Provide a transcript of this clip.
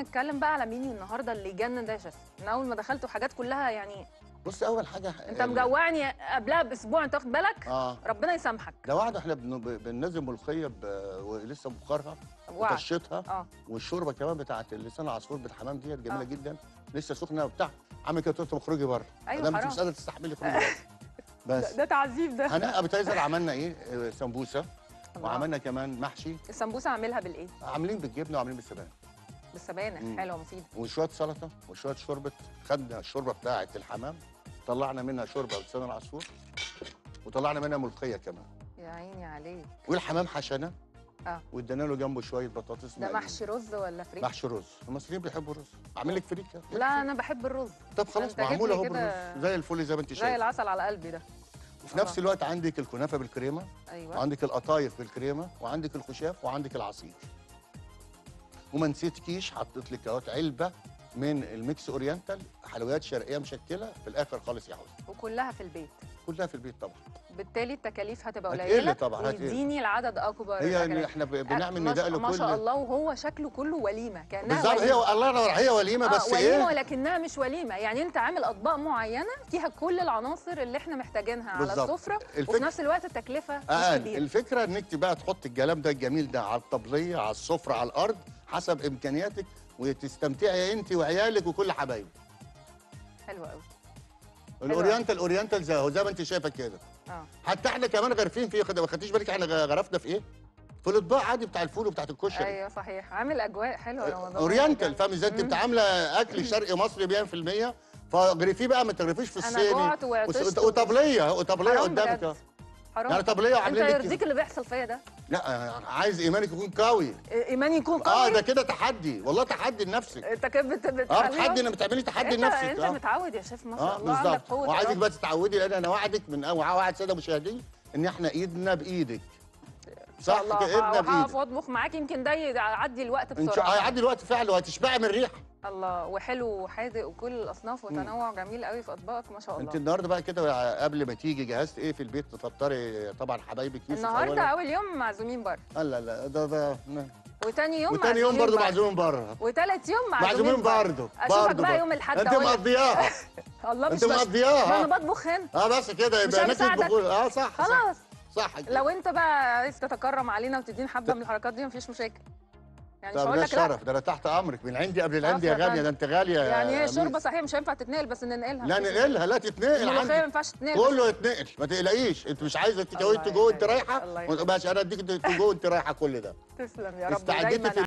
نتكلم بقى على ميني النهارده اللي جنن ده يا شيف من اول ما دخلت وحاجات كلها يعني بص اول حاجه انت ال- مجوعني قبلها باسبوع انت واخد بالك اه ربنا يسامحك ده واحده احنا بن- ب- بننزل ملوخيه ب- ولسه بخارها وعد. وطشتها اه والشوربه كمان بتاعت اللسان العصفور بالحمام ديت جميله آه. جدا لسه سخنه وبتاع عامل كده قلت له اخرجي بره أيوة مادام انت حرام. مش قادره تستحملي اخرجي بره بس ده تعذيب ده هنا ابيتايزر عملنا ايه آه، سمبوسه الله. وعملنا كمان محشي السمبوسه اعملها بالايه عاملين بالجبنه وعاملين بالسبانخ بالسبانخ مم. حلوه مفيده وشويه سلطه وشويه شوربه خدنا الشوربه بتاعه الحمام طلعنا منها شوربه لسان العصفور وطلعنا منها ملوخيه كمان يا عيني عليك والحمام حشنا اه وادينا له جنبه شويه بطاطس ده مقلية. محشي رز ولا فريك محشي رز المصريين بيحبوا الرز اعمل لك فريك يا- لا انا بحب الرز طب خلاص أنت جيت معمول لي اهو كده بالرز زي الفل زي ما انت زي شايف العسل على قلبي ده وفي نفس الوقت عندك الكنافه بالكريمه ايوه وعندك القطايف بالكريمه وعندك الخشاف وعندك العصير وما نسيتكيش حطيت لك اهوت علبه من الميكس اورينتال حلويات شرقيه مشكله في الاخر خالص يا حسن وكلها في البيت كلها في البيت طبعا بالتالي التكاليف هتبقى هتقل قليله طبعاً، هتقل. ويديني العدد اكبر هي الأكلات. اللي احنا ب- بنعمل ما نداء شاء- ما شاء لكل الله وهو شكله كله وليمه كانها بالظبط هي وليمة. الله ينور هي وليمه بس آه وليمه ايه ولكنها مش وليمه يعني انت عامل اطباق معينه فيها كل العناصر اللي احنا محتاجينها على بالظبط. السفره وفي الفكرة- نفس الوقت التكلفه مش اقل كبيره الفكره انك بقى تحط الكلام ده الجميل ده على الطبليه على السفره على الارض حسب امكانياتك وتستمتعي انت وعيالك وكل حبايبك حلوه قوي الاورينتال اورينتال زي هو زي ما انت شايفه كده اه حتى احنا كمان غارفين فيه خد- ما خدتيش بالك احنا غرفنا في ايه؟ في الاطباق عادي بتاع الفول وبتاعت الكشري ايوه صحيح عامل اجواء حلوه رمضان اورينتال فاهم ازاي انت مم. عامله اكل شرقي مصري 100% فغرفيه بقى ما تغرفيش في انا الصيني جوعت وعطشت وس- وطبليه وطبليه حرام قدامك بجد. اهو حرام يعني طبليه انت وعاملين لك يرضيك اللي بيحصل فيا ده لا أنا عايز ايمانك يكون قوي ايماني يكون اه قوي ده كده تحدي والله تحدي لنفسك انت كده بت- اه بتخليهم- تحدي انك بتعملي تحدي انت لنفسك انت اه متعود يا شيف ما شاء اه الله عندك بالظبط قوه وعايزك إرادة. بقى تتعودي لان انا اوعدك من اوعد ساده مشاهدين ان احنا ايدنا بايدك ان شاء صح الله كده ايدنا هقف بايدك واطبخ معاك يمكن ده يعدي الوقت ان شاء بسرعه الله هيعدي الوقت فعلا وهتشبعي من الريحه الله وحلو وحادق وكل الاصناف وتنوع جميل قوي في اطباقك ما شاء انت الله النهارده بقى كده قبل ما تيجي جهزت ايه في البيت تفطري طبعا حبايبك يوسف النهارده أولاً. اول يوم معزومين بره لا لا لا ده ده وتاني يوم وتاني يوم معزومين برضه بره. معزومين بره وتالت يوم معزومين معزومين بره. برضه اشوفك برضه بقى برضه. يوم الاحد انت أقول لك- مقضياها الله مش انت بس ما مقضياها انا بطبخ هنا اه بس كده مش يبقى هناك هنساعدك؟ يطبخوا اه صح صح خلاص صح كده. لو انت بقى عايز تتكرم علينا وتدينا حبه من الحركات دي مفيش مشاكل يعني مش طب هقول ده لك لا الشرف ده انا تحت امرك من عندي قبل العندي يا عفوا يا غاليه ده انت غاليه يا يعني هي ميس. الشوربه صحيح مش هينفع تتنقل بس ننقلها لا مفيش ننقلها لا تتنقل الملوخيه ما عندي ينفعش تتنقل كله يتنقل ما تقلقيش انت مش عايزه تيجي الله تو جو انت يخليك، رايحه الله يخليك. ماشي انا اديك تو جو انت رايحه كل ده تسلم يا رب استعديتي دايما في